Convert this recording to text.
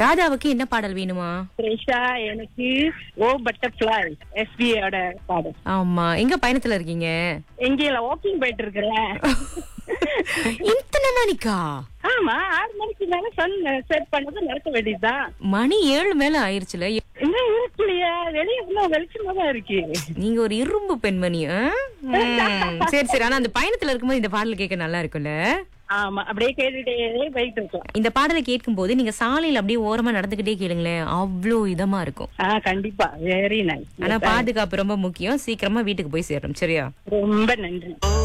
ராஜாவுக்கு என்ன பாடல் வேணுமா த்ரிஷா எனக்கு ஓ பட்டர்ஃபிளை எஸ்பியோட பாடல் ஆமா எங்க பயணத்துல இருக்கீங்க எங்கேயில வாக்கிங் போயிட்டு இருக்கிறேன் இத்தனை மணிக்கா ஆமா ஆறு மணிக்கு மேல சன் செட் பண்ணது நடக்க வேண்டியதுதான் மணி ஏழு மேல ஆயிருச்சுல இன்னும் இருக்கலையா வெளியே இன்னும் வெளிச்சமா தான் இருக்கு நீங்க ஒரு இரும்பு பெண்மணி ஆ? ம், சரி சரி ஆனா அந்த பயணத்துல இருக்கும்போது இந்த பாடல் கேட்க நல்லா இருக்கும்ல ஆமா அப்படியே கேட்டுட்டே போயிட்டு இருக்கோம் இந்த பாடலை கேட்கும் போது நீங்க சாலையில அப்படியே ஓரமா நடந்துகிட்டே கேளுங்களேன் அவ்வளோ இதமா இருக்கும் ஆ கண்டிப்பா வெரி நைஸ் ஆனா பாதுகாப்பு ரொம்ப முக்கியம் சீக்கிரமா வீட்டுக்கு போய் சேரணும் சரியா ரொம்ப நன்றி